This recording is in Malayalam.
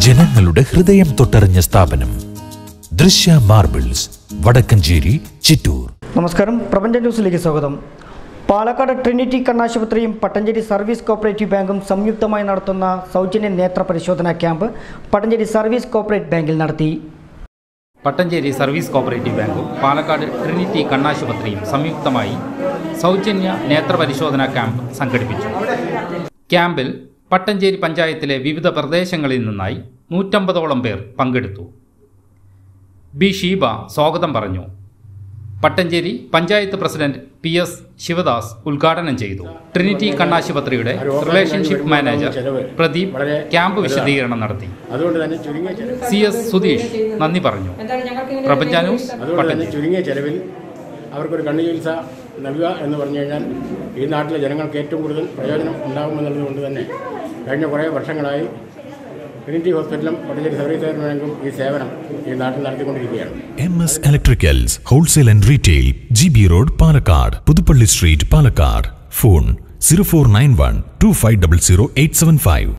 ജനങ്ങളുടെ ഹൃദയം തൊട്ടറിഞ്ഞ സ്ഥാപനം ദൃശ്യ മാർബിൾസ് വടക്കഞ്ചേരി ചിറ്റൂർ നമസ്കാരം പ്രപഞ്ച ന്യൂസിലേക്ക് സ്വാഗതം പാലക്കാട് ട്രിനിറ്റി കണ്ണാശുപത്രിയും പട്ടഞ്ചേരി സർവീസ് കോപ്പറേറ്റീവ് ബാങ്കും സംയുക്തമായി നടത്തുന്ന സൗജന്യ നേത്ര പരിശോധനാ ക്യാമ്പ് പട്ടഞ്ചേരി സർവീസ് കോപ്പറേറ്റ് ബാങ്കിൽ നടത്തി പട്ടഞ്ചേരി സർവീസ് കോപ്പറേറ്റീവ് ബാങ്കും പാലക്കാട് ട്രിനിറ്റി കണ്ണാശുപത്രിയും സംയുക്തമായി സൗജന്യ നേത്രപരിശോധനാ ക്യാമ്പ് സംഘടിപ്പിച്ചു ക്യാമ്പിൽ പട്ടഞ്ചേരി പഞ്ചായത്തിലെ വിവിധ പ്രദേശങ്ങളിൽ നിന്നായി നൂറ്റമ്പതോളം പേർ പങ്കെടുത്തു ബി ഷീബ സ്വാഗതം പറഞ്ഞു Pattancheri panchayat president P S Shivadas ഉദ്ഘാടനം ചെയ്തു ട്രിനിറ്റി കണ്ണാശുപത്രിയുടെ റിലേഷൻഷിപ്പ് മാനേജർ പ്രദീപ് ക്യാമ്പ് വിശദീകരണം നടത്തി അതുകൊണ്ട് തന്നെ ചുരുങ്ങിയ ചെലവ് സി എസ് സുധീഷ് നന്ദി പറഞ്ഞു പ്രപഞ്ച ന്യൂസ് അതുകൊണ്ട് തന്നെ പട്ടഞ്ചേരി ചുരുങ്ങിയ ചെലവിൽ അവർക്കൊരു കണ്ണു ചികിത്സ നൽകുക എന്ന് പറഞ്ഞു കഴിഞ്ഞാൽ ഈ നാട്ടിലെ ജനങ്ങൾക്ക് ഏറ്റവും കൂടുതൽ പ്രയോജനം ഉണ്ടാകുമെന്നുള്ളത് കൊണ്ട് തന്നെ കഴിഞ്ഞ കുറേ വർഷങ്ങളായി ട്രിനിറ്റി ഹോസ്പിറ്റലും പട്ടഞ്ചേരി സർവീസ് സഹകരണ ബാങ്കും ഈ സേവനം ഈ നാട്ടിൽ നടത്തിക്കൊണ്ടിരിക്കുകയാണ് M S electricals wholesale and retail G B road Palakkad Puthuppally street Palakkad phone zero four nine one two five double zero eight seven five